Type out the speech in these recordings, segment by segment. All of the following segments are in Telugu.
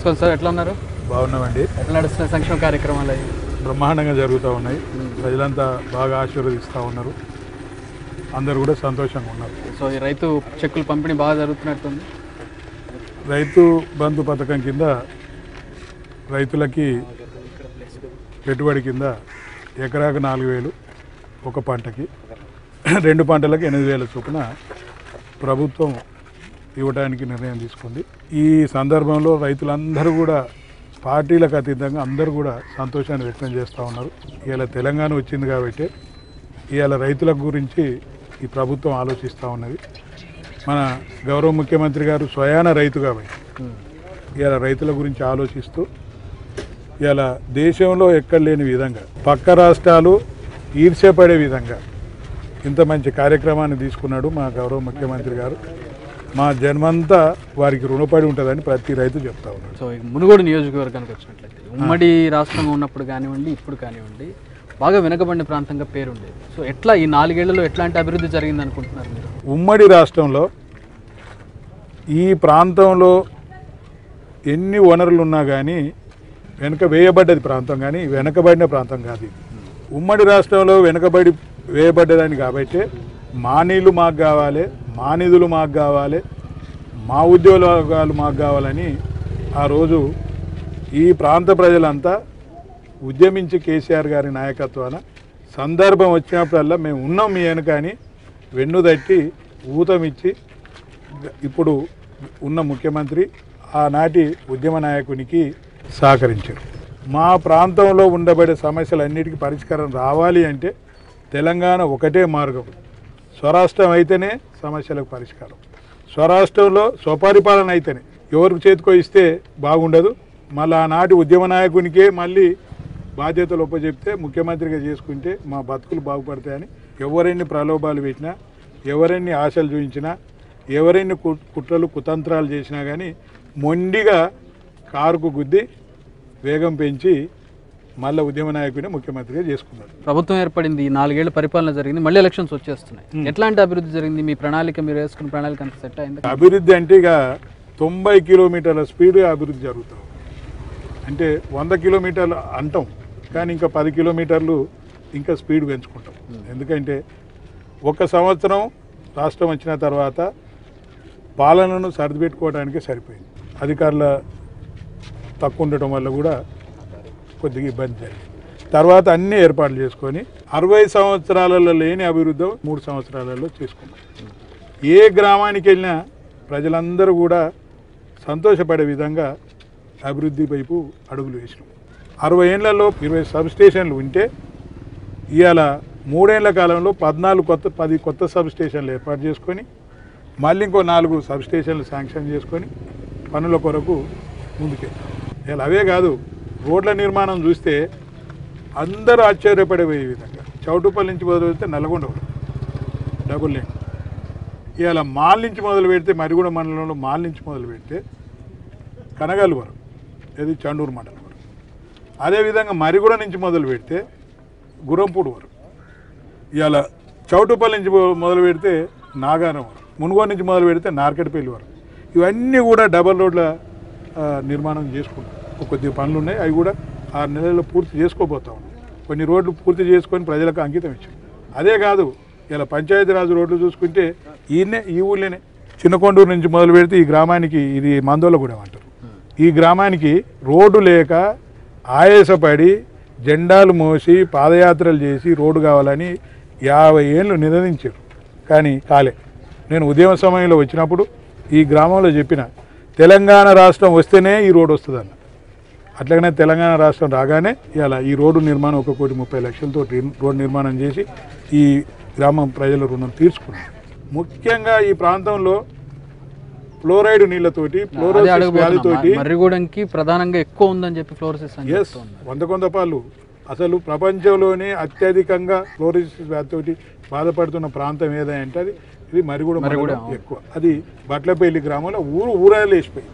నమస్కారం సార్ ఎట్లా ఉన్నారు బాగున్నామండి ఎట్లా నడుస్తున్నాయి సంక్షేమ కార్యక్రమాలు అవి? బ్రహ్మాండంగా జరుగుతూ ఉన్నాయి ప్రజలంతా బాగా ఆశీర్వదిస్తూ ఉన్నారు అందరూ కూడా సంతోషంగా ఉన్నారు సో ఈ రైతు చెక్కులు పంపిణీ బాగా జరుగుతున్నట్టుంది రైతు బంధు పథకం కింద రైతులకి పెట్టుబడి కింద ఎకరాకు నాలుగు వేలు ఒక పంటకి రెండు పంటలకు ఎనిమిది వేల చొప్పున ప్రభుత్వం ఇవ్వడానికి నిర్ణయం తీసుకుంది ఈ సందర్భంలో రైతులందరూ కూడా పార్టీలకు అతీతంగా అందరూ కూడా సంతోషాన్ని వ్యక్తం చేస్తూ ఉన్నారు ఇవాళ తెలంగాణ వచ్చింది కాబట్టి ఇవాళ రైతుల గురించి ఈ ప్రభుత్వం ఆలోచిస్తూ ఉన్నది మన గౌరవ ముఖ్యమంత్రి గారు స్వయాన రైతు కాబట్టి ఇవాళ రైతుల గురించి ఆలోచిస్తూ ఇవాళ దేశంలో ఎక్కడ లేని విధంగా పక్క రాష్ట్రాలు ఈర్ష్యపడే విధంగా ఇంత మంచి కార్యక్రమాన్ని తీసుకున్నాడు మా గౌరవ ముఖ్యమంత్రి గారు మా జన్మంతా వారికి రుణపడి ఉంటుందని ప్రతి రైతు చెప్తా ఉన్నాడు సో ఈ మునుగోడు నియోజకవర్గానికి వచ్చినట్లయితే ఉమ్మడి రాష్ట్రంగా ఉన్నప్పుడు కానివ్వండి ఇప్పుడు కానివ్వండి బాగా వెనకబడిన ప్రాంతంగా పేరుండేది సో ఎట్లా ఈ నాలుగేళ్లలో ఎట్లాంటి అభివృద్ధి జరిగింది అనుకుంటున్నారు మీరు ఉమ్మడి రాష్ట్రంలో ఈ ప్రాంతంలో ఎన్ని వనరులు ఉన్నా కానీ వెనుక వేయబడ్డది ప్రాంతం కానీ వెనకబడిన ప్రాంతం కాదు ఇది ఉమ్మడి రాష్ట్రంలో వెనుకబడి వేయబడ్డదని కాబట్టి మా నీళ్ళు మాకు కావాలి మా నిధులు మాకు కావాలి మా ఉద్యోగాలు మాకు కావాలని ఆ రోజు ఈ ప్రాంత ప్రజలంతా ఉద్యమించి కేసీఆర్ గారి నాయకత్వాన సందర్భం వచ్చినప్పుడల్లా మేము ఉన్నాం మీ వెనుక అని వెన్నుదట్టి ఊతమిచ్చి ఇప్పుడు ఉన్న ముఖ్యమంత్రి ఆనాటి ఉద్యమ నాయకునికి సహకరించారు మా ప్రాంతంలో ఉండబడే సమస్యలన్నిటికీ పరిష్కారం రావాలి అంటే తెలంగాణ ఒకటే మార్గం స్వరాష్ట్రం అయితేనే సమస్యలకు పరిష్కారం స్వరాష్ట్రంలో స్వపరిపాలన అయితేనే ఎవరికి చేతికో ఇస్తే బాగుండదు మళ్ళీ ఆనాటి ఉద్యమ నాయకునికే మళ్ళీ బాధ్యతలు ఒప్పచెప్తే ముఖ్యమంత్రిగా చేసుకుంటే మా బతుకులు బాగుపడతాయని ఎవరెన్ని ప్రలోభాలు పెట్టినా ఎవరెన్ని ఆశలు చూపించినా ఎవరెన్ని కు- కుట్రలు కుతంత్రాలు చేసినా కానీ మొండిగా కారుకు గుద్ది వేగం పెంచి మళ్ళీ ఉద్యమ నాయకుని ముఖ్యమంత్రిగా చేసుకున్నాడు ప్రభుత్వం ఏర్పడింది ఈ నాలుగేళ్ల పరిపాలన జరిగింది మళ్ళీ ఎలక్షన్స్ వచ్చేస్తున్నాయి ఎట్లాంటి అభివృద్ధి జరిగింది మీ ప్రణాళిక మీరు వేసుకున్న ప్రణాళిక అంత సెట్ అయింది అభివృద్ధి అంటే ఇక తొంభై కిలోమీటర్ల స్పీడ్ అభివృద్ధి జరుగుతాం అంటే వంద కిలోమీటర్లు అంటాం కానీ ఇంకా పది కిలోమీటర్లు ఇంకా స్పీడ్ పెంచుకుంటాం ఎందుకంటే ఒక సంవత్సరం రాష్ట్రం వచ్చిన తర్వాత పాలనను సర్దిపెట్టుకోవడానికి సరిపోయింది అధికారుల తక్కువ ఉండటం వల్ల కూడా కొద్దిగా ఇబ్బంది జరిగింది తర్వాత అన్ని ఏర్పాట్లు చేసుకొని అరవై సంవత్సరాలలో లేని అభివృద్ధి మూడు సంవత్సరాలలో చేసుకున్నాం ఏ గ్రామానికి వెళ్ళినా ప్రజలందరూ కూడా సంతోషపడే విధంగా అభివృద్ధి వైపు అడుగులు వేసినాం అరవై ఏళ్లలో ఇరవై సబ్ స్టేషన్లు ఉంటే ఇవాళ మూడేళ్ల కాలంలో పద్నాలుగు కొత్త పది కొత్త సబ్ స్టేషన్లు ఏర్పాటు చేసుకొని మళ్ళీ ఇంకో నాలుగు సబ్ స్టేషన్లు శాంక్షన్ చేసుకొని పనుల కొరకు ముందుకెళ్తాం ఇలా అవే కాదు రోడ్ల నిర్మాణం చూస్తే అందరూ ఆశ్చర్యపడే విధంగా చౌటుపల్లి నుంచి మొదలు పెడితే నల్గొండ వరకు డబుల్ లేన్ ఇవాళ మాల్ నుంచి మొదలు పెడితే మరిగూడ మండలంలో మాల్ నుంచి మొదలు పెడితే కనగల్ వరకు ఇది చండూరు మండలం వరకు అదేవిధంగా మరిగూడ నుంచి మొదలు పెడితే గురంపూడి వరకు ఇవాళ చౌటుపల్లి నుంచి మొ- మొదలు పెడితే నాగారం వరకు మునుగోడు నుంచి మొదలు పెడితే నార్కెట్పల్లి వరకు ఇవన్నీ కూడా డబల్ రోడ్ల ఆ, నిర్మాణం చేసుకుంటాం కొద్దిగా పనులు ఉన్నాయి అవి కూడా ఆరు నెలల్లో పూర్తి చేసుకోబోతా ఉన్నాం కొన్ని రోడ్లు పూర్తి చేసుకొని ప్రజలకు అంకితం ఇచ్చాం అదే కాదు ఇలా పంచాయతీరాజ్ రోడ్లు చూసుకుంటే ఈయనే ఈ ఊళ్ళోనే చిన్నకొండూరు నుంచి మొదలు పెడితే ఈ గ్రామానికి ఇది మందోలగూడెం అంటారు ఈ గ్రామానికి రోడ్డు లేక ఆయాసపడి జెండాలు మోసి పాదయాత్రలు చేసి రోడ్డు కావాలని యాభై ఏళ్ళు నినదించారు కానీ కాలే నేను ఉదయం సమయంలో వచ్చినప్పుడు ఈ గ్రామంలో చెప్పిన తెలంగాణ రాష్ట్రం వస్తేనే ఈ రోడ్డు వస్తుందన్న అట్లాగనే తెలంగాణ రాష్ట్రం రాగానే ఇలా ఈ రోడ్డు నిర్మాణం ఒక కోటి ముప్పై లక్షలతో రోడ్డు నిర్మాణం చేసి ఈ గ్రామం ప్రజల రుణం తీర్చుకున్నాం ముఖ్యంగా ఈ ప్రాంతంలో ఫ్లోరైడ్ నీళ్ళతోటి అదే ఫ్లోరోసిస్ అడగబోతున్నా వ్యాధితోటి మర్రిగూడెంకి ప్రధానంగా ఎక్కువ ఉందని చెప్పి ఫ్లోరోసిస్ అని ఎస్ చెప్తూ ఉన్నారు. వంద కొంద పాలు అసలు ప్రపంచంలోనే అత్యధికంగా ఫ్లోరోసిస్ వ్యాధితోటి బాధపడుతున్న ప్రాంతం ఏదంటే అది ఇది మరిగూడ మరిగూడ, మండలం అవును. ఎక్కువ అది బట్లపల్లి గ్రామంలో ఊరు ఊరాలు వేసిపోయింది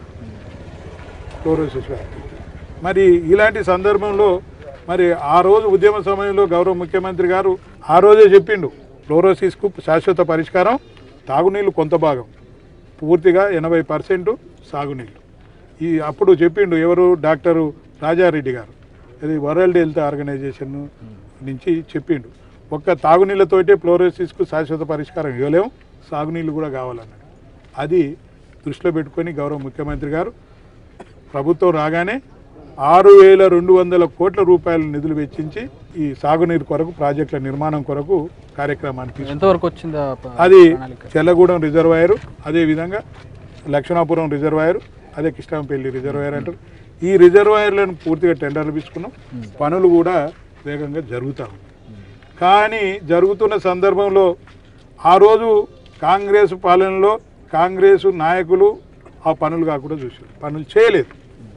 ఫ్లోరోసిస్ వ్యాధి మరి ఇలాంటి సందర్భంలో మరి ఆ రోజు ఉద్యమ సమయంలో గౌరవ ముఖ్యమంత్రి గారు ఆ రోజే చెప్పిండు ఫ్లోరోసిస్కు శాశ్వత పరిష్కారం తాగునీళ్ళు కొంత భాగం పూర్తిగా ఎనభై పర్సెంట్ సాగునీళ్ళు ఈ అప్పుడు చెప్పిండు ఎవరు డాక్టరు రాజారెడ్డి గారు ఇది వరల్డ్ హెల్త్ ఆర్గనైజేషన్ నుంచి చెప్పిండు ఒక్క తాగునీళ్ళతోటే ఫ్లోరోసిస్కు శాశ్వత పరిష్కారం ఇవ్వలేము సాగునీళ్ళు కూడా కావాలన్నాడు అది దృష్టిలో పెట్టుకొని గౌరవ ముఖ్యమంత్రి గారు ప్రభుత్వం రాగానే ఆరు వేల రెండు వందల కోట్ల రూపాయల నిధులు వెచ్చించి ఈ సాగునీరు కొరకు ప్రాజెక్టుల నిర్మాణం కొరకు కార్యక్రమాన్ని తీసుకు ఎంతవరకు వచ్చిందా ప- అది ప్రణాళిక చెల్లగూడెం రిజర్వాయరు అదేవిధంగా లక్ష్మణాపురం రిజర్వాయరు అదే కృష్ణంపల్లి రిజర్వాయర్ అంటారు ఈ రిజర్వాయర్లను పూర్తిగా టెండర్లు తీసుకున్నాం పనులు కూడా వేగంగా జరుగుతూ ఉన్నాయి కానీ జరుగుతున్న సందర్భంలో ఆ రోజు కాంగ్రెస్ పాలనలో కాంగ్రెస్ నాయకులు ఆ పనులు కాకుండా చూశారు పనులు చేయలేదు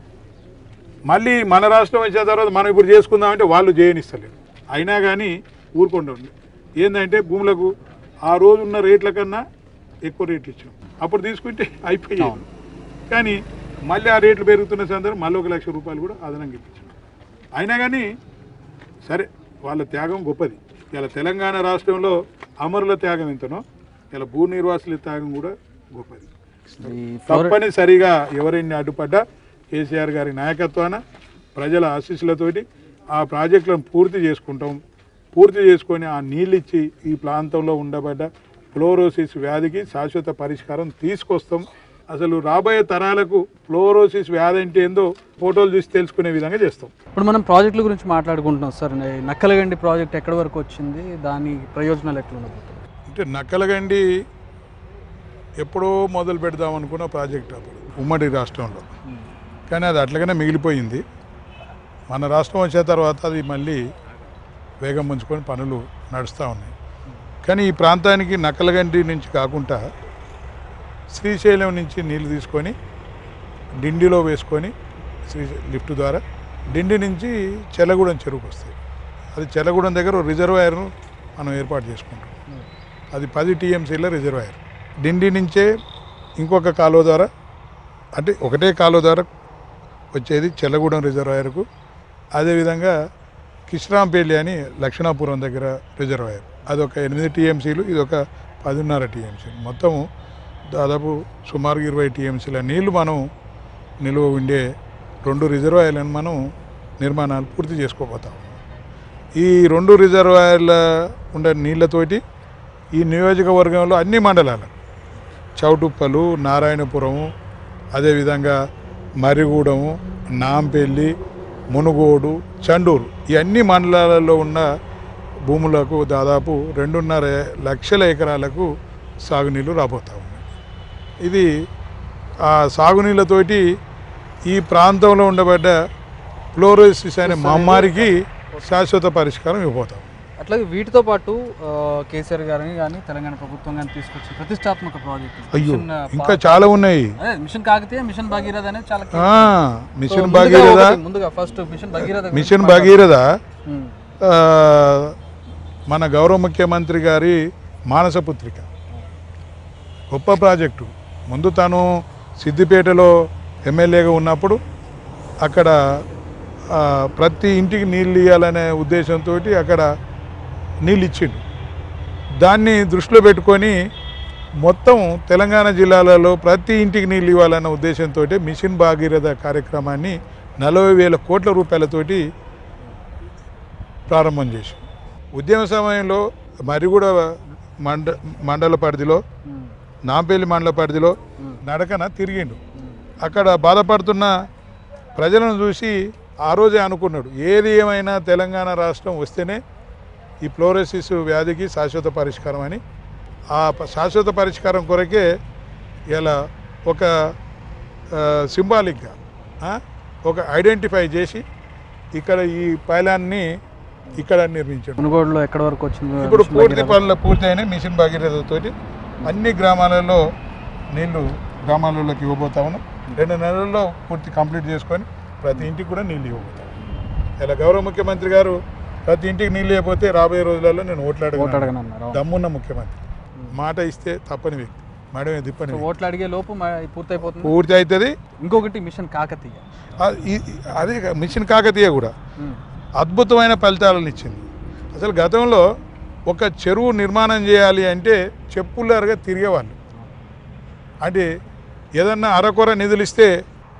మళ్ళీ మన రాష్ట్రం వచ్చిన తర్వాత మనం ఇప్పుడు చేసుకుందామంటే వాళ్ళు చేయనిస్తలేరు అయినా కానీ ఊరుకుండా ఉంది ఏంటంటే భూములకు ఆ రోజు ఉన్న రేట్ల కన్నా ఎక్కువ రేట్లు ఇచ్చాం అప్పుడు తీసుకుంటే అయిపోయాయి కానీ మళ్ళీ ఆ రేట్లు పెరుగుతున్న సందర్భం మళ్ళీ ఒక లక్ష రూపాయలు కూడా అదనంగా ఇప్పించాం అయినా కానీ సరే వాళ్ళ త్యాగం గొప్పది ఇలా తెలంగాణ రాష్ట్రంలో అమరుల త్యాగం ఎంతనో ఇలా భూ నిర్వాసుల త్యాగం కూడా గొప్పది ఈ ఫ్లోర- తప్పనిసరిగా ఎవరైనా అడ్డుపడ్డా కేసీఆర్ గారి నాయకత్వాన ప్రజల ఆశీస్సులతోటి ఆ ప్రాజెక్టులను పూర్తి చేసుకుంటాం పూర్తి చేసుకొని ఆ నీళ్ళు ఇచ్చి ఈ ప్రాంతంలో ఉండబడ్డ ఫ్లోరోసిస్ వ్యాధికి శాశ్వత పరిష్కారం తీసుకొస్తాం అసలు రాబోయే తరాలకు ఫ్లోరోసిస్ వ్యాధి అంటే ఏందో ఫోటోలు చూసి తెలుసుకునే విధంగా చేస్తాం ఇప్పుడు మనం ప్రాజెక్టుల గురించి మాట్లాడుకుంటున్నాం సార్ ఈ నక్కలగండి ప్రాజెక్ట్ ఎక్కడి వరకు వచ్చింది దాని ప్రయోజనాలు ఎట్లా ఉండబోతుంది అంటే నక్కలగండి ఎప్పుడో మొదలు పెడదాం అనుకున్న ప్రాజెక్ట్ అప్పుడు ఉమ్మడి రాష్ట్రంలో కానీ అది అట్లాగనే మిగిలిపోయింది మన రాష్ట్రం వచ్చిన తర్వాత అది మళ్ళీ వేగం పుంజుకొని పనులు నడుస్తూ ఉన్నాయి కానీ ఈ ప్రాంతానికి నక్కలగండి నుంచి కాకుండా శ్రీశైలం నుంచి నీళ్లు తీసుకొని డిండిలో వేసుకొని శ్రీ లిఫ్ట్ ద్వారా డిండి నుంచి చెల్లగూడెం చెరువుకు వస్తాయి అది చెల్లగూడెం దగ్గర ఓ రిజర్వాయర్ను మనం ఏర్పాటు చేసుకుంటాం అది పది టీఎంసీల రిజర్వాయర్ డిండి నుంచే ఇంకొక కాలువ ద్వారా అంటే ఒకటే కాలువ ద్వారా వచ్చేది చెల్లగూడెం రిజర్వాయర్కు అదేవిధంగా కిష్రాంపల్లి అని లక్షణాపురం దగ్గర రిజర్వాయర్ అది ఒక ఎనిమిది టీఎంసీలు ఇది ఒక పదిన్నర టీఎంసీలు మొత్తం దాదాపు సుమారు ఇరవై టీఎంసీల నీళ్లు మనం నిలువ ఉండే రెండు రిజర్వాయర్లను మనం నిర్మాణాలు పూర్తి చేసుకోబోతాం ఈ రెండు రిజర్వాయర్ల ఉండే నీళ్ళతోటి ఈ నియోజకవర్గంలో అన్ని మండలాలు చౌటుప్పలు నారాయణపురము అదేవిధంగా మరిగూడెము నాంపల్లి మునుగోడు చండూరు ఈ అన్ని మండలాలలో ఉన్న భూములకు దాదాపు రెండున్నర లక్షల ఎకరాలకు సాగునీళ్ళు రాబోతా ఉన్నాయి ఇది ఆ సాగునీళ్ళతోటి ఈ ప్రాంతంలో ఉండబడ్డ ఫ్లోరోసిస్ అనే మహమ్మారికి శాశ్వత పరిష్కారం ఇవ్వబోతాం అట్లాగే వీటితో పాటు ఆ, కేసీఆర్ గారిని కానీ తెలంగాణ ప్రభుత్వం కానీ తీసుకొచ్చిన ప్రతిష్టాత్మక ప్రాజెక్టు అయ్యో మిషన్, ఆ, ఇంకా చాలా ఉన్నాయి అదే మిషన్ కాకతీయ మిషన్ భగీరథ అనేది చాలా ఆ, కీలకం. సో మిషన్ ముందుగా భగీరథ ఒకటి, ముందుగా ఫస్ట్ మిషన్ భగీరథ గురించి మిషన్ మాట్లాడు- భగీరథ ఉమ్, ఆ, మన గౌరవ ముఖ్యమంత్రి గారి మానసపుత్రిక గొప్ప ప్రాజెక్టు ముందు తను సిద్దిపేటలో ఎమ్మెల్యేగా ఉన్నప్పుడు అక్కడ ఆ, ప్రతి ఇంటికి నీళ్ళు ఇవ్వాలనే ఉద్దేశంతో అక్కడ నీళ్ళు ఇచ్చిండు దాన్ని దృష్టిలో పెట్టుకొని మొత్తం తెలంగాణ జిల్లాలలో ప్రతి ఇంటికి నీళ్ళు ఇవ్వాలన్న ఉద్దేశంతో మిషన్ భాగీరథ కార్యక్రమాన్ని నలభై వేల కోట్ల రూపాయలతోటి ప్రారంభం చేశాం ఉద్యమ సమయంలో మరిగూడ మండ మండల పరిధిలో ఉమ్, నాంపల్లి మండల పరిధిలో ఉమ్, నడకన తిరిగిండు ఉమ్. అక్కడ బాధపడుతున్న ప్రజలను చూసి ఆ రోజే అనుకున్నాడు ఏది ఏమైనా తెలంగాణ రాష్ట్రం వస్తేనే ఈ ఫ్లోరోసిస్ వ్యాధికి శాశ్వత పరిష్కారం అని ఆ ప- శాశ్వత పరిష్కారం కొరకే ఇలా ఒక సింబాలిక్గా ఒక ఐడెంటిఫై చేసి ఇక్కడ ఈ పైలాన్ని ఇక్కడ నిర్మించాడు మునుగోడులో ఎక్కడి వరకు వచ్చింది ఇప్పుడు మిషన్ పూర్తి భగీరథ? పనులు పూర్తయిన మిషన్ భగీరథతోటి అన్ని గ్రామాలలో నీళ్లు గ్రామాలలోకి ఇవ్వబోతాము రెండు నెలల్లో పూర్తి కంప్లీట్ చేసుకొని ప్రతి ఇంటికి కూడా నీళ్ళు ఇవ్వబోతాం ఇలా గౌరవ ముఖ్యమంత్రి గారు ప్రతి ఇంటికి నీళ్ళు ఇవ్వకపోతే రాబోయే రోజులలో నేను ఓటు ఓట్లాడగలను అడగనన్నారు అవును. దమ్మున్న ముఖ్యమంత్రి మాట ఇస్తే తప్పని వ్యక్తి మేడమే దిప్పని సో వ్యక్తి. ఓట్లు అడిగే లోపు మ- పూర్తయిపోతుంది పూర్తి అవుతుంది ఇంకొకటి మిషన్ కాకతీయ ఆ- ఈ- అదే కా- మిషన్ కాకతీయ కూడా ఉమ్, అద్భుతమైన ఫలితాలను ఇచ్చింది అసలు గతంలో ఒక చెరువు నిర్మాణం చేయాలి అంటే చెప్పులారుగా తిరిగేవాళ్ళు అంటే ఏదన్నా అరకొర నిధులు ఇస్తే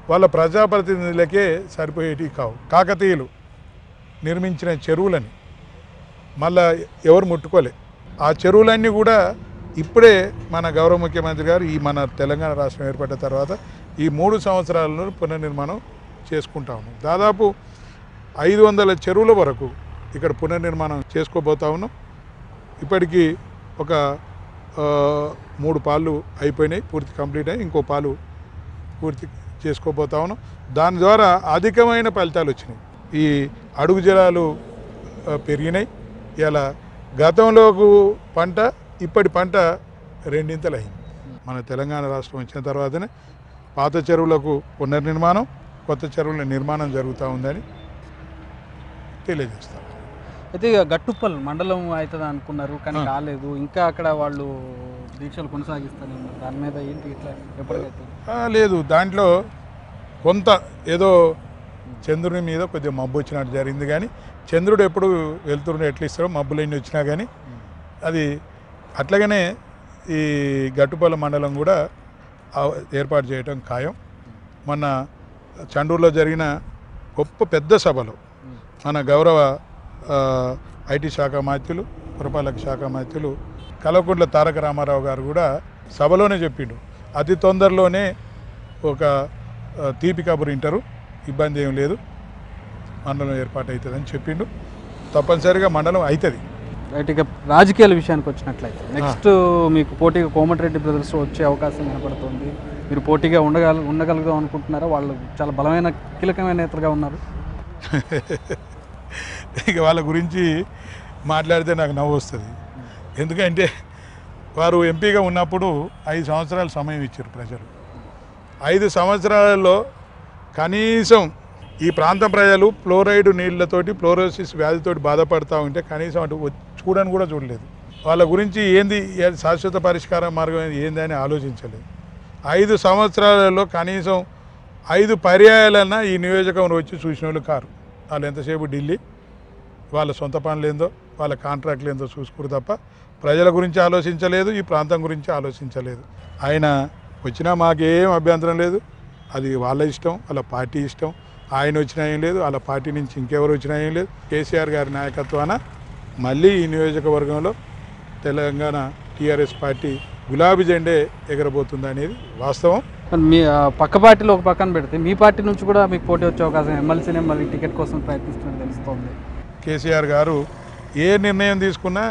వాళ్ళ ప్రజాప్రతినిధులకే సరిపోయేటివి కావు కాకతీయులు నిర్మించిన చెరువులని మళ్ళా ఎవరు ముట్టుకోలే ఆ చెరువులన్నీ కూడా ఇప్పుడే మన గౌరవ ముఖ్యమంత్రి గారు ఈ మన తెలంగాణ రాష్ట్రం ఏర్పడిన తర్వాత ఈ మూడు సంవత్సరాలలో పునర్నిర్మాణం చేసుకుంటా ఉన్నాం దాదాపు ఐదు వందల చెరువుల వరకు ఇక్కడ పునర్నిర్మాణం చేసుకోబోతా ఉన్నాం ఇప్పటికీ ఒక ఆ, మూడు పాలు అయిపోయినాయి పూర్తి కంప్లీట్ అయ్యి ఇంకో పాలు పూర్తి చేసుకోబోతా ఉన్నాం దాని ద్వారా అధికమైన ఫలితాలు వచ్చినాయి ఈ అడుగు జలాలు ఆ, పెరిగినాయి ఇలా గతంలోకు పంట ఇప్పటి పంట రెండింతలు అయింది మన తెలంగాణ రాష్ట్రం వచ్చిన తర్వాతనే పాత చెరువులకు పునర్నిర్మాణం కొత్త చెరువుల నిర్మాణం జరుగుతూ ఉందని తెలియజేస్తాం అయితే ఇక గట్టుప్పల్ మండలం అవుతుంది అనుకున్నారు కానీ ఆ. కాలేదు ఇంకా అక్కడ వాళ్ళు దీక్షలు కొనసాగిస్తారు దాని మీద ఏంటి ఇట్లా ఎప్పటికైతే ఆ, లేదు దాంట్లో కొంత ఏదో చంద్రుని మీద కొద్దిగా మబ్బు వచ్చినట్టు జరిగింది కానీ చంద్రుడు ఎప్పుడు వెళ్తుండే ఎట్లా ఇస్తాడో మబ్బులు ఎన్ని వచ్చినా కానీ అది అట్లాగనే ఈ గట్టుపల్లి మండలం కూడా ఆ- ఏర్పాటు చేయటం ఖాయం మొన్న చండూరులో జరిగిన గొప్ప పెద్ద సభలో మన గౌరవ ఆ, ఐటీ శాఖ మాత్యులు పురపాలక శాఖ మాత్యులు కలవకుంట్ల తారక రామారావు గారు కూడా సభలోనే చెప్పిండు అతి తొందరలోనే ఒక ఆ, తీపి కబురు వింటారు ఇబ్బంది ఏం లేదు మండలం ఏర్పాటు అవుతుందని చెప్పిండు తప్పనిసరిగా మండలం అవుతుంది రైట్ ఇక రాజకీయాల విషయానికి వచ్చినట్లయితే నెక్స్ట్ మీకు పోటీగా కోమటిరెడ్డి బ్రదర్స్ వచ్చే అవకాశం కనపడుతుంది మీరు పోటీగా ఉండగల ఉండగలుగుదాం అనుకుంటున్నారా వాళ్ళు చాలా బలమైన కీలకమైన నేతలుగా ఉన్నారు ఇక వాళ్ళ గురించి మాట్లాడితే నాకు నవ్వు వస్తుంది ఎందుకంటే వారు ఎంపీగా ఉన్నప్పుడు ఐదు సంవత్సరాలు సమయం ఇచ్చారు ప్రజలు ఐదు సంవత్సరాలలో కనీసం ఈ ప్రాంతం ప్రజలు ఫ్లోరైడ్ నీళ్ళతోటి ఫ్లోరోసిస్ వ్యాధితోటి బాధపడతా ఉంటే కనీసం అటు వచ్చి చూడని కూడా చూడలేదు వాళ్ళ గురించి ఏంది ఏ- శాశ్వత పరిష్కార మార్గం ఏంది అని ఆలోచించలేదు ఐదు సంవత్సరాలలో కనీసం ఐదు పర్యాయాలన్నా ఈ నియోజకవర్గం వచ్చి చూసిన వాళ్ళు కారు వాళ్ళు ఎంతసేపు ఢిల్లీ వాళ్ళ సొంత పనులు ఏందో వాళ్ళ కాంట్రాక్ట్లు ఏందో చూసుకురు తప్ప ప్రజల గురించి ఆలోచించలేదు ఈ ప్రాంతం గురించి ఆలోచించలేదు ఆయన వచ్చినా మాకేం అభ్యంతరం లేదు అది వాళ్ళ ఇష్టం వాళ్ళ పార్టీ ఇష్టం ఆయన వచ్చినా ఏం లేదు వాళ్ళ పార్టీ నుంచి ఇంకెవరు వచ్చినా ఏం లేదు కేసీఆర్ గారి నాయకత్వాన మళ్ళీ ఈ నియోజకవర్గంలో తెలంగాణ టీఆర్ఎస్ పార్టీ గులాబీ జెండే ఎగరబోతుంది అనేది వాస్తవం మరి మీ ఆ, పక్క పార్టీలో ఒక పక్కన పెడితే మీ పార్టీ నుంచి కూడా మీకు పోటీ వచ్చే అవకాశం ఎమ్మెల్సీనే మరి టికెట్ కోసం ప్రయత్నిస్తున్నట్టు తెలుస్తోంది కేసీఆర్ గారు ఏ నిర్ణయం తీసుకున్నా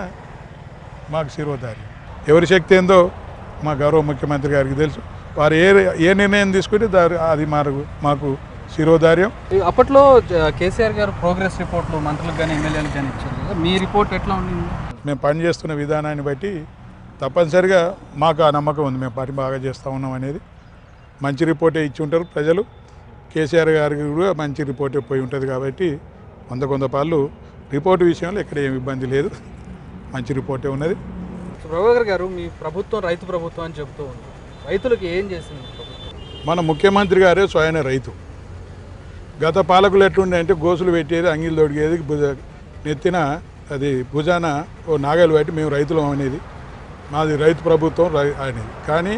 మాకు శిరోధారి ఎవరి శక్తి ఏందో మా గౌరవ ముఖ్యమంత్రి గారికి తెలుసు వారు ఏ ఏ నిర్ణయం తీసుకుంటే దారి అది మాకు మాకు శిరోధార్యం ఈ అప్పట్లో జ- కేసీఆర్ గారు ప్రోగ్రెస్ రిపోర్ట్లు మంత్రులకు కానీ ఎమ్మెల్యేలకు కానీ ఇచ్చారు కదా మీ రిపోర్ట్ ఎట్లా ఉండింది మేము పనిచేస్తున్న విధానాన్ని బట్టి తప్పనిసరిగా మాకు ఆ నమ్మకం ఉంది మేము పని బాగా చేస్తూ ఉన్నాం అనేది మంచి రిపోర్టే ఇచ్చి ఉంటారు ప్రజలు కేసీఆర్ గారికి కూడా మంచి రిపోర్టే పోయి ఉంటుంది కాబట్టి వంద కొంత పాళ్ళు రిపోర్టు విషయంలో ఎక్కడ ఏమి ఇబ్బంది లేదు మంచి రిపోర్టే ఉన్నది ప్రభాకర్ గారు మీ ప్రభుత్వం రైతు ప్రభుత్వం అని చెప్తూ ఉంది రైతులకు ఏం చేసింది ప్రభుత్వం మన ముఖ్యమంత్రి గారే స్వయం రైతు గత పాలకులు ఎట్లుండే అంటే గోసులు పెట్టేది అంగిలు తొడిగేది భుజ నెత్తిన అది భుజాన ఓ నాగలు పెట్టి మేము రైతులం అనేది మాది రైతు ప్రభుత్వం రై- అనేది కానీ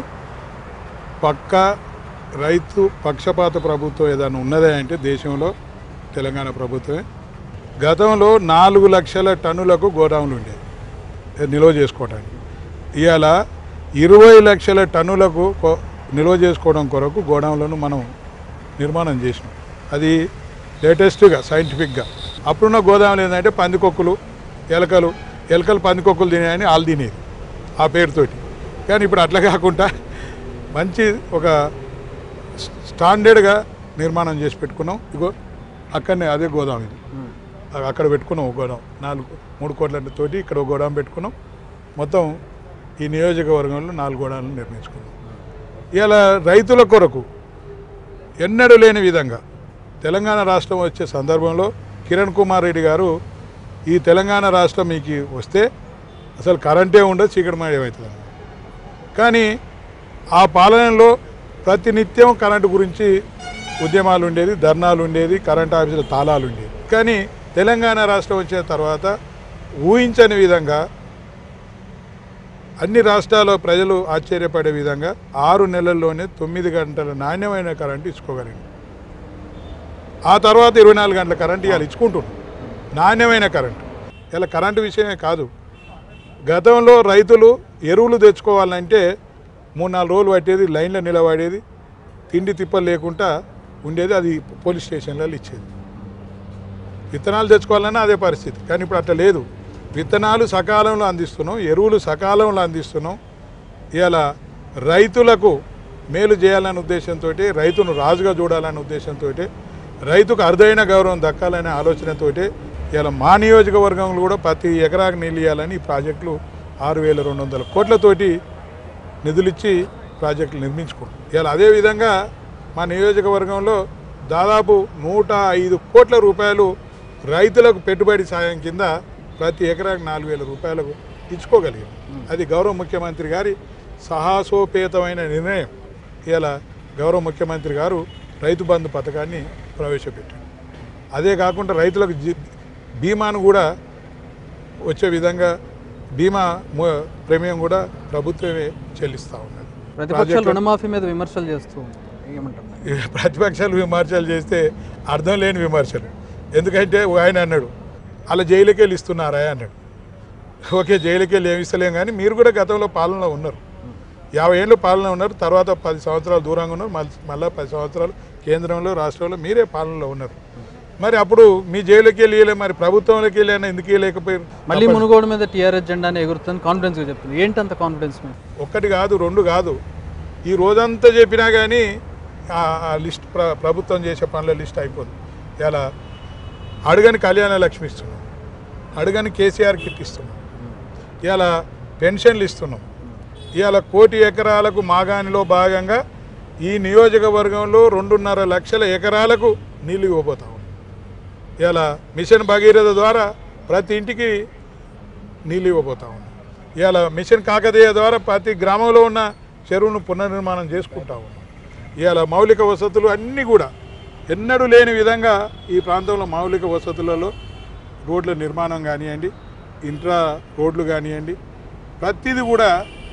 పక్క రైతు పక్షపాత ప్రభుత్వం ఏదైనా ఉన్నదే అంటే దేశంలో తెలంగాణ ప్రభుత్వమే గతంలో నాలుగు లక్షల టన్నులకు గోడౌన్లు ఉండేది నిల్వ చేసుకోవడానికి ఇవాళ ఇరవై లక్షల టన్నులకు కొ- నిల్వ చేసుకోవడం కొరకు గోడౌన్లను మనం నిర్మాణం చేసినాం అది లేటెస్ట్గా సైంటిఫిక్గా అప్పుడున్న గోదాములు ఏంటంటే పందికొక్కులు ఎలకలు ఎలకలు పందికొక్కులు తినేయని వాళ్ళు తినేది ఆ పేరుతోటి కానీ ఇప్పుడు అట్లా కాకుండా మంచి ఒక స్టాండర్డ్గా నిర్మాణం చేసి పెట్టుకున్నాం ఇగో అక్కడనే అదే గోదాం ఇది అ- అక్కడ పెట్టుకున్నాం ఒక గోడౌన్ నాలుగు మూడు కోట్ల తోటి ఇక్కడ ఒక గోడౌన్ పెట్టుకున్నాం మొత్తం ఈ నియోజకవర్గంలో నాలుగు గోడాలను నిర్మించుకున్నాం ఇలా రైతుల కొరకు ఎన్నడూ లేని విధంగా తెలంగాణ రాష్ట్రం వచ్చే సందర్భంలో కిరణ్ కుమార్ రెడ్డి గారు ఈ తెలంగాణ రాష్ట్రం మీకు వస్తే అసలు కరెంటే ఉండదు చీకటి మాయమవుతుంది కానీ ఆ పాలనలో ప్రతినిత్యం కరెంటు గురించి ఉద్యమాలు ఉండేది ధర్నాలు ఉండేది కరెంట్ ఆఫీసుల తాళాలు ఉండేది కానీ తెలంగాణ రాష్ట్రం వచ్చిన తర్వాత ఊహించని విధంగా అన్ని రాష్ట్రాల ప్రజలు ఆశ్చర్యపడే విధంగా ఆరు నెలల్లోనే తొమ్మిది గంటల నాణ్యమైన కరెంటు ఇచ్చుకోగలిగింది ఆ తర్వాత ఇరవై నాలుగు గంటల కరెంటు ఇవాళ ఇచ్చుకుంటున్నాం నాణ్యమైన కరెంటు ఇలా కరెంటు విషయమే కాదు గతంలో రైతులు ఎరువులు తెచ్చుకోవాలంటే మూడు నాలుగు రోజులు పట్టేది లైన్లో నిలబడేది తిండి తిప్పలు లేకుండా ఉండేది అది పోలీస్ స్టేషన్లలో ఇచ్చేది విత్తనాలు తెచ్చుకోవాలన్నా అదే పరిస్థితి కానీ ఇప్పుడు అట్లా లేదు విత్తనాలు సకాలంలో అందిస్తున్నాం ఎరువులు సకాలంలో అందిస్తున్నాం ఇలా రైతులకు మేలు చేయాలనే ఉద్దేశంతో రైతును రాజుగా చూడాలనే ఉద్దేశంతో రైతుకు అరుదైన గౌరవం దక్కాలనే ఆలోచనతో ఇలా మా నియోజకవర్గంలో కూడా ప్రతి ఎకరాకు నీళ్ళు ఇవ్వాలని ఈ ప్రాజెక్టులు ఆరు వేల రెండు వందల కోట్లతోటి నిధులిచ్చి ప్రాజెక్టులు నిర్మించుకుంటాం ఇలా అదేవిధంగా మా నియోజకవర్గంలో దాదాపు నూట ఐదు కోట్ల రూపాయలు రైతులకు పెట్టుబడి సాయం కింద ప్రతి ఎకరాకు నాలుగు వేల రూపాయలకు ఇచ్చుకోగలిగాం అది గౌరవ ముఖ్యమంత్రి గారి సాహసోపేతమైన నిర్ణయం ఇలా గౌరవ ముఖ్యమంత్రి గారు రైతు బంధు పథకాన్ని ప్రవేశపెట్టారు అదే కాకుండా రైతులకు జీ- బీమాను కూడా వచ్చే విధంగా బీమా ము- ప్రీమియం కూడా ప్రభుత్వమే చెల్లిస్తూ ఉన్నది ప్రతిపక్షాలు ప్రాజెక్టులు- రుణమాఫీ మీద విమర్శలు చేస్తూ ఉంటారు ఏమంటారు ఈ ప్రతిపక్షాలు విమర్శలు చేస్తే అర్థం లేని విమర్శలు ఎందుకంటే ఓ ఆయన అన్నాడు అలా జైలుకి వెళ్ళి ఇస్తున్నారా అన్నాడు ఓకే జైలుకి వెళ్ళి ఏమి ఇస్తలేం కానీ మీరు కూడా గతంలో పాలనలో ఉన్నారు యాభై ఏళ్ళు పాలన ఉన్నారు తర్వాత పది సంవత్సరాలు దూరంగా ఉన్నారు మళ్ళీ మళ్ళీ పది సంవత్సరాలు కేంద్రంలో రాష్ట్రంలో మీరే పాలనలో ఉన్నారు మరి అప్పుడు మీ జైలుకి వెళ్ళి ఇయ్యలే, మరి ప్రభుత్వంలోకి వెళ్ళి అయినా ఎందుకు ఇవ్వలేకపోయారు మళ్ళీ మునుగోడు మీద టీఆర్ఎస్ జెండాని ఎగురుతుంది కాన్ఫిడెన్స్గా చెప్తుంది ఏంటి అంత కాన్ఫిడెన్స్ మీద ఒక్కటి కాదు రెండు కాదు ఈ రోజంతా చెప్పినా కానీ ఆ- ఆ లిస్ట్ ప్ర ప్రభుత్వం చేసే పనుల లిస్ట్ అయిపోదు ఇలా అడగని కళ్యాణ లక్ష్మి ఇస్తున్నాం అడగని కేసీఆర్ కిట్ ఇస్తున్నాం ఇలా పెన్షన్లు ఇస్తున్నాం ఇవాళ కోటి ఎకరాలకు మాగాణిలో భాగంగా ఈ నియోజకవర్గంలో రెండున్నర లక్షల ఎకరాలకు నీళ్లు ఇవ్వబోతా ఉన్నాం ఇలా మిషన్ భగీరథ ద్వారా ప్రతి ఇంటికి నీళ్ళు ఇవ్వబోతా ఉన్నాం ఇవాళ మిషన్ కాకతీయ ద్వారా ప్రతి గ్రామంలో ఉన్న చెరువును పునర్నిర్మాణం చేసుకుంటా ఉన్నాం ఇవాళ మౌలిక వసతులు అన్నీ కూడా ఎన్నడూ లేని విధంగా ఈ ప్రాంతంలో మౌలిక వసతులలో రోడ్ల నిర్మాణం కానివ్వండి ఇంట్రా రోడ్లు కానివ్వండి ప్రతిదీ కూడా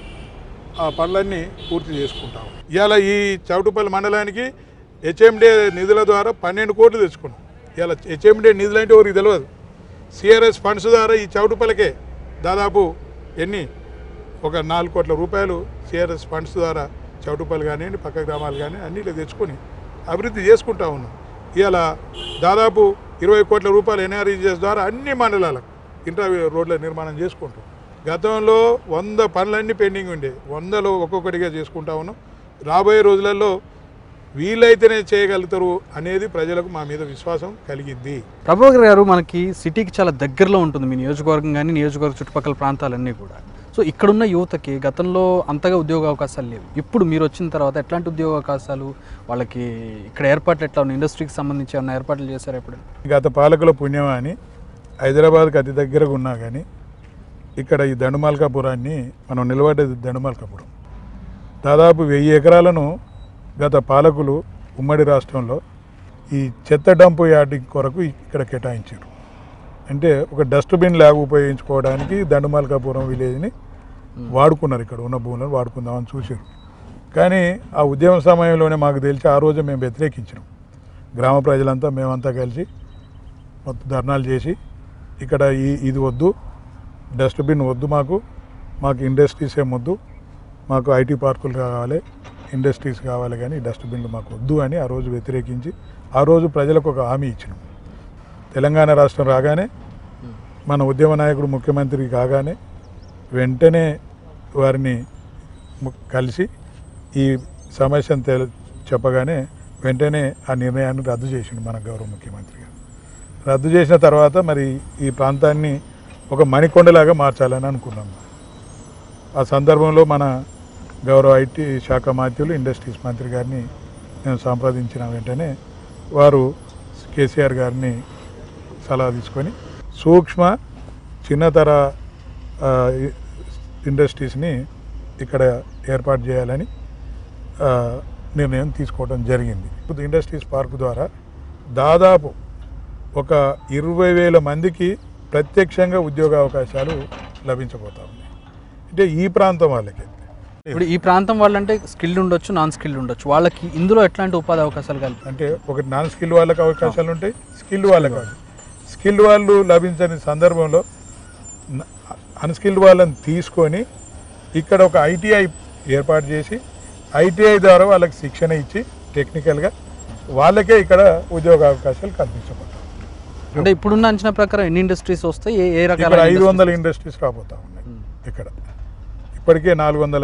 ఆ పనులన్నీ పూర్తి చేసుకుంటాం ఇవాళ ఈ చౌటుపల్లి మండలానికి హెచ్ఎండే నిధుల ద్వారా పన్నెండు కోట్లు తెచ్చుకున్నాం ఇవాళ హెచ్ఎండే నిధులు అంటే ఎవరికి తెలియదు సిఆర్ఎస్ ఫండ్స్ ద్వారా ఈ చౌటుపల్లికే దాదాపు ఎన్ని ఒక నాలుగు కోట్ల రూపాయలు సిఆర్ఎస్ ఫండ్స్ ద్వారా చౌటుపల్లి కానివ్వండి పక్క గ్రామాలు కానీ అన్నిట్లో తెచ్చుకొని అభివృద్ధి చేసుకుంటా ఉన్నాం ఇవాళ దాదాపు ఇరవై కోట్ల రూపాయలు ఎన్ఆర్ఈజెస్ ద్వారా అన్ని మండలాలకు ఇంటర్ రోడ్ల నిర్మాణం చేసుకుంటాం గతంలో వంద పనులన్నీ పెండింగ్ ఉండే వందలో ఒక్కొక్కటిగా చేసుకుంటా ఉన్నాం రాబోయే రోజులలో వీలైతేనే చేయగలుగుతారు అనేది ప్రజలకు మా మీద విశ్వాసం కలిగింది ప్రభాకర్ గారు మనకి సిటీకి చాలా దగ్గరలో ఉంటుంది మీ నియోజకవర్గం కానీ నియోజకవర్గ చుట్టుపక్కల ప్రాంతాలన్నీ కూడా సో ఇక్కడున్న యువతకి గతంలో అంతగా ఉద్యోగ అవకాశాలు లేవు ఇప్పుడు మీరు వచ్చిన తర్వాత ఎట్లాంటి ఉద్యోగ అవకాశాలు వాళ్ళకి ఇక్కడ ఏర్పాట్లు ఎట్లా ఉన్నాయి ఇండస్ట్రీకి సంబంధించి ఏమైనా ఏర్పాట్లు చేశారు ఎప్పుడు గత పాలకుల పుణ్యమా అని హైదరాబాద్కి అతి దగ్గరగా ఉన్నా కానీ ఇక్కడ ఈ దండుమాల్కాపురాన్ని మనం నిలబడ్డది దండుమాల్కాపురం దాదాపు వెయ్యి ఎకరాలను గత పాలకులు ఉమ్మడి రాష్ట్రంలో ఈ చెత్త డంపు యార్డ్ కొరకు ఇక్కడ కేటాయించారు అంటే ఒక డస్ట్బిన్ ల్యాబ్ ఉపయోగించుకోవడానికి దండుమాల్కాపురం విలేజ్ని వాడుకున్నారు ఇక్కడ ఉన్న భూములను వాడుకుందామని చూశారు కానీ ఆ ఉద్యమ సమయంలోనే మాకు తెలిసి ఆ రోజు మేము వ్యతిరేకించినాం గ్రామ ప్రజలంతా మేమంతా కలిసి మొత్తం ధర్నాలు చేసి ఇక్కడ ఈ ఇది వద్దు డస్ట్బిన్ వద్దు మాకు మాకు ఇండస్ట్రీస్ ఏం వద్దు మాకు ఐటీ పార్కులు కావాలి ఇండస్ట్రీస్ కావాలి కానీ డస్ట్బిన్లు మాకు వద్దు అని ఆ రోజు వ్యతిరేకించి ఆ రోజు ప్రజలకు ఒక హామీ ఇచ్చినాం తెలంగాణ రాష్ట్రం రాగానే మన ఉద్యమ నాయకుడు ముఖ్యమంత్రి కాగానే వెంటనే వారిని ము- కలిసి ఈ సమస్యను తెల చెప్పగానే వెంటనే ఆ నిర్ణయాన్ని రద్దు చేసిండు మన గౌరవ ముఖ్యమంత్రి గారు రద్దు చేసిన తర్వాత మరి ఈ ప్రాంతాన్ని ఒక మణికొండలాగా మార్చాలని అనుకున్నాం ఆ సందర్భంలో మన గౌరవ ఐటీ శాఖ మంత్రులు ఇండస్ట్రీస్ మంత్రి గారిని నేను సంప్రదించిన వెంటనే వారు కేసీఆర్ గారిని సలహా తీసుకొని సూక్ష్మ చిన్నతర ఆ, ఇ- ఇండస్ట్రీస్ని ఇక్కడ ఏర్పాటు చేయాలని ఆ, నిర్ణయం తీసుకోవడం జరిగింది ఇప్పుడు ఇండస్ట్రీస్ పార్క్ ద్వారా దాదాపు ఒక ఇరవై వేల మందికి ప్రత్యక్షంగా ఉద్యోగ అవకాశాలు లభించబోతా ఉన్నాయి అంటే ఈ ప్రాంతం వాళ్ళకి ఇప్పుడు ఈ ప్రాంతం వాళ్ళంటే స్కిల్డ్ ఉండొచ్చు నాన్ స్కిల్డ్ ఉండొచ్చు వాళ్ళకి ఇందులో ఎట్లాంటి ఉపాధి అవకాశాలు కలిపి అంటే ఒకటి నాన్ స్కిల్డ్ వాళ్ళకి అవకాశాలు ఉంటాయి స్కిల్డ్ వాళ్ళకి కాదు స్కిల్డ్ వాళ్ళు లభించని సందర్భంలో అన్స్కిల్డ్ వాళ్ళని తీసుకొని ఇక్కడ ఒక ఐటీఐ ఏర్పాటు చేసి ఐటీఐ ద్వారా వాళ్ళకి శిక్షణ ఇచ్చి టెక్నికల్గా వాళ్ళకే ఇక్కడ ఉద్యోగ అవకాశాలు కల్పించబడతాయి అంటే ఇప్పుడున్న అంచనా ప్రకారం ఎన్ని ఇండస్ట్రీస్ వస్తాయి ఏ ఏ రకాల ఇక్కడ ఐదు industries వందల వస్తాయి? ఇండస్ట్రీస్ రాబోతా ఉన్నాయి ఉమ్. ఇక్కడ ఇప్పటికే నాలుగు వందల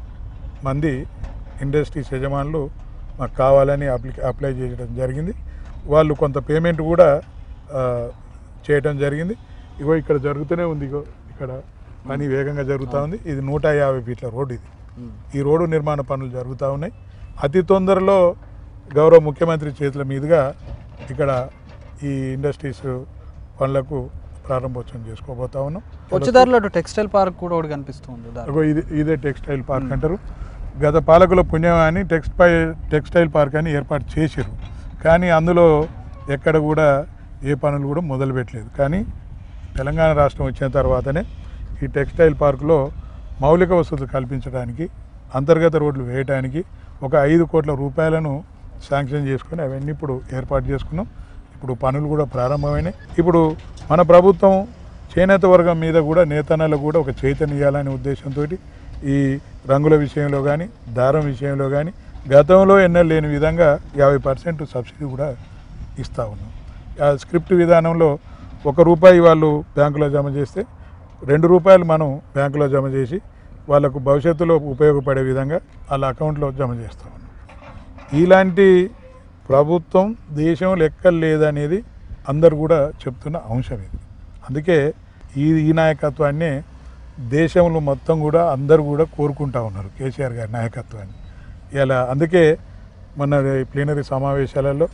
మంది ఇండస్ట్రీస్ యజమానులు మాకు కావాలని అప్లి అప్లై చేయడం జరిగింది వాళ్ళు కొంత పేమెంట్ కూడా ఆ, చేయడం జరిగింది ఇగో ఇక్కడ జరుగుతూనే ఉంది ఇగో ఇక్కడ పని వేగంగా జరుగుతూ ఉంది ఇది నూట యాభై ఫీట్ల రోడ్డు ఇది ఉమ్. ఈ రోడ్డు నిర్మాణ పనులు జరుగుతూ ఉన్నాయి అతి తొందరలో గౌరవ ముఖ్యమంత్రి చేతుల మీదుగా ఇక్కడ ఈ ఇండస్ట్రీస్ పనులకు ప్రారంభోత్సవం చేసుకోబోతా ఉన్నాం వచ్చేదారిలో అటు టెక్స్టైల్ పార్క్ కూడా ఒకటి కనిపిస్తుంది దారి అగో ఇది ఇదే టెక్స్టైల్ పార్క్ అంటారు గత పాలకుల పుణ్యం అని టెక్స్టైల్ టెక్స్టైల్ పార్క్ అని ఏర్పాటు చేసిరు కానీ అందులో ఎక్కడ కూడా ఏ పనులు కూడా మొదలు పెట్టలేదు కానీ తెలంగాణ రాష్ట్రం వచ్చిన తర్వాతనే ఈ టెక్స్టైల్ పార్కులో మౌలిక వసతులు కల్పించడానికి అంతర్గత రోడ్లు వేయడానికి ఒక ఐదు కోట్ల రూపాయలను శాంక్షన్ చేసుకొని అవన్నీ ఇప్పుడు ఏర్పాటు చేసుకున్నాం ఇప్పుడు పనులు కూడా ప్రారంభమైనాయి ఇప్పుడు మన ప్రభుత్వం చేనేత వర్గం మీద కూడా నేతన్నలకు కూడా ఒక చైతన్యం ఇవ్వాలనే ఉద్దేశంతో ఈ రంగుల విషయంలో కానీ దారం విషయంలో కానీ గతంలో ఎన్నో లేని విధంగా యాభై పర్సెంట్ సబ్సిడీ కూడా ఇస్తూ ఉన్నాం ఆ స్క్రిప్ట్ విధానంలో ఒక రూపాయి వాళ్ళు బ్యాంకులో జమ చేస్తే రెండు రూపాయలు మనం బ్యాంకులో జమ చేసి వాళ్ళకు భవిష్యత్తులో ఉపయోగపడే విధంగా వాళ్ళ అకౌంట్లో జమ చేస్తూ ఉన్నాం ఇలాంటి ప్రభుత్వం దేశం లెక్కలు లేదనేది అందరు కూడా చెప్తున్న అంశం ఇది అందుకే ఈ ఈ నాయకత్వాన్ని దేశంలో మొత్తం కూడా అందరూ కూడా కోరుకుంటా ఉన్నారు కేసీఆర్ గారి నాయకత్వాన్ని ఇలా అందుకే మొన్న ప్లీనరీ సమావేశాలలో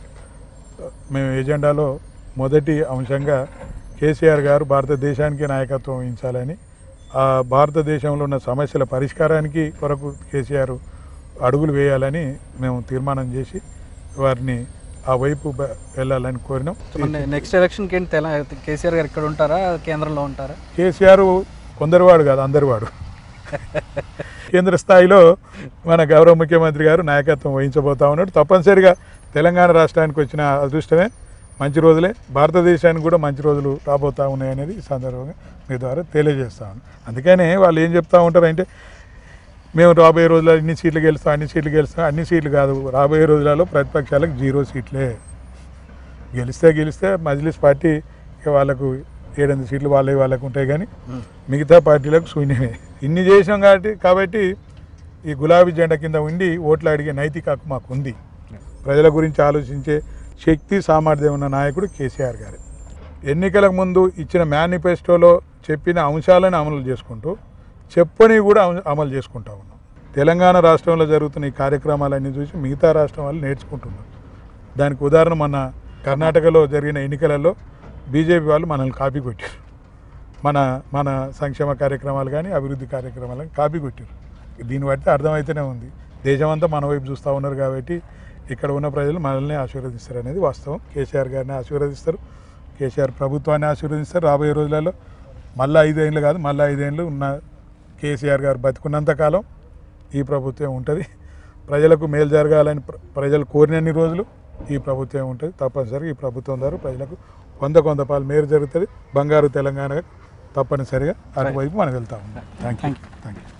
మేము ఎజెండాలో మొదటి అంశంగా కేసీఆర్ గారు భారతదేశానికి నాయకత్వం వహించాలని ఆ భారతదేశంలో ఉన్న సమస్యల పరిష్కారానికి కొరకు కేసీఆర్ అడుగులు వేయాలని మేము తీర్మానం చేసి వారిని ఆ వైపు బ- వెళ్ళాలని కోరినాం నెక్స్ట్ ఎలక్షన్కి ఏంటి తెల కేసీఆర్ గారు ఇక్కడ ఉంటారా కేంద్రంలో ఉంటారా కేసీఆర్ కొందరివాడు కాదు అందరివాడు కేంద్ర స్థాయిలో మన గౌరవ ముఖ్యమంత్రి గారు నాయకత్వం వహించబోతా ఉన్నాడు తప్పనిసరిగా తెలంగాణ రాష్ట్రానికి వచ్చిన అదృష్టమే మంచి రోజులే భారతదేశానికి కూడా మంచి రోజులు రాబోతా ఉన్నాయనేది ఈ సందర్భంగా మీ ద్వారా తెలియజేస్తాను అందుకనే వాళ్ళు ఏం చెప్తా ఉంటారంటే మేము రాబోయే రోజుల్లో ఇన్ని సీట్లు గెలుస్తాం అన్ని సీట్లు గెలుస్తాం అన్ని సీట్లు కాదు రాబోయే రోజులలో ప్రతిపక్షాలకు జీరో సీట్లే గెలిస్తే గెలిస్తే మజ్లిస్ పార్టీ ఇక వాళ్ళకు ఏడెనిమిది సీట్లు వాళ్ళవి వాళ్ళకు ఉంటాయి కానీ మిగతా పార్టీలకు శూన్యమే ఇన్ని చేసాం కాబట్టి కాబట్టి ఈ గులాబీ జెండా కింద ఉండి ఓట్లు అడిగే నైతిక హక్కు మాకు ఉంది ప్రజల గురించి ఆలోచించే శక్తి సామర్థ్యం ఉన్న నాయకుడు కేసీఆర్ గారు ఎన్నికలకు ముందు ఇచ్చిన మేనిఫెస్టోలో చెప్పిన అంశాలను అమలు చేసుకుంటూ చెప్పని కూడా అమ- అమలు చేసుకుంటా ఉన్నాం తెలంగాణ రాష్ట్రంలో జరుగుతున్న ఈ కార్యక్రమాలన్నీ చూసి మిగతా రాష్ట్రం వాళ్ళు నేర్చుకుంటున్నారు దానికి ఉదాహరణ మన కర్ణాటకలో జరిగిన ఎన్నికలలో బీజేపీ వాళ్ళు మనల్ని కాపీ కొట్టారు మన మన సంక్షేమ కార్యక్రమాలు కానీ అభివృద్ధి కార్యక్రమాలు కానీ కాపీ కొట్టారు దీన్ని బట్టి అర్థమైతేనే ఉంది దేశమంతా మన వైపు చూస్తూ ఉన్నారు కాబట్టి ఇక్కడ ఉన్న ప్రజలు మనల్ని ఆశీర్వదిస్తారు అనేది వాస్తవం కేసీఆర్ గారిని ఆశీర్వదిస్తారు కేసీఆర్ ప్రభుత్వాన్ని ఆశీర్వదిస్తారు రాబోయే రోజులలో మళ్ళీ ఐదేళ్ళు కాదు మళ్ళీ ఐదేళ్ళు ఉన్న కేసీఆర్ గారు బతికున్నంత కాలం ఈ ప్రభుత్వం ఉంటుంది ప్రజలకు మేలు జరగాలని ప్ర- ప్రజలు కోరినన్ని రోజులు ఈ ప్రభుత్వం ఉంటుంది తప్పనిసరిగా ఈ ప్రభుత్వం ద్వారా ప్రజలకు వంద కొంత పాలు మేలు జరుగుతుంది బంగారు తెలంగాణ తప్పనిసరిగా అటువైపు మనం వెళ్తా ఉన్నాం థ్యాంక్ యూ థ్యాంక్ యూ